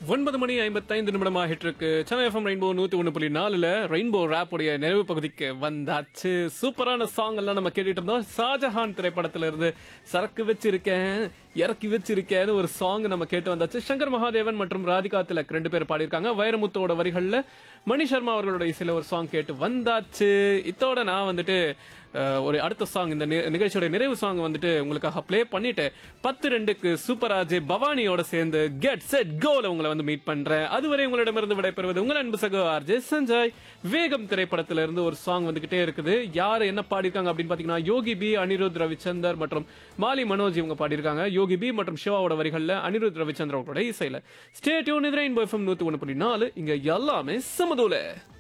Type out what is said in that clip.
ஒன்பது மணி ஐம்பத்தைந்து நிமிடம் ஆகிட்டு இருக்கு சென்னை எஃப்எம் ரெயின்போ நூத்தி ஒண்ணு புள்ளி நாலுல ரெயின்போ ரேப்புடைய நிறைவு பகுதிக்கு வந்தாச்சு சூப்பரான சாங் எல்லாம் நம்ம கேட்டுட்டு இருந்தோம் ஷாஜஹான் திரைப்படத்துல இருந்து சரக்கு வச்சிருக்கேன் இறக்கி வச்சிருக்கேன்னு ஒரு சாங் நம்ம கேட்டு வந்தாச்சு சங்கர் மகாதேவன் மற்றும் ராதிகா திலக் ரெண்டு பேர் பாடியிருக்காங்க வைரமுத்தோட வரிகள்ல மணி சர்மா அவர்களோட இசையில ஒரு சாங் கேட்டு வந்தாச்சு இத்தோட நான் வந்துட்டு அஹ், ஒரு அடுத்த சாங் இந்த நி- நிகழ்ச்சியோட நிறைவு சாங் வந்துட்டு உங்களுக்காக ப்ளே பண்ணிட்டு பத்து ரெண்டுக்கு சூப்பர் ஆஜே பவானியோட சேர்ந்து கெட் செட் கோல உங்களை வந்து மீட் பண்றேன் அதுவரை உங்களிடமிருந்து விடைபெறுவது உங்கள் அன்பு சகோ ஆர்ஜே சஞ்சய் வேகம் திரைப்படத்துல இருந்து ஒரு சாங் வந்துகிட்டே இருக்குது யார் என்ன பாடியிருக்காங்க அப்படின்னு பாத்தீங்கன்னா யோகி பி அனிருத் ரவிச்சந்தர் மற்றும் மாலி மனோஜ் இவங்க பாடியிருக்காங்க யோகி பி மற்றும் சிவாவோட வரிகள்ல அனிருத் ரவிச்சந்தர் அவங்களோட இசையில ஸ்டேட்யூன் இது ரெயின்போ எஃப்எம் நூத்தி ஒன்று புள்ளி நாலு இங்க எல்லாமே சமதூல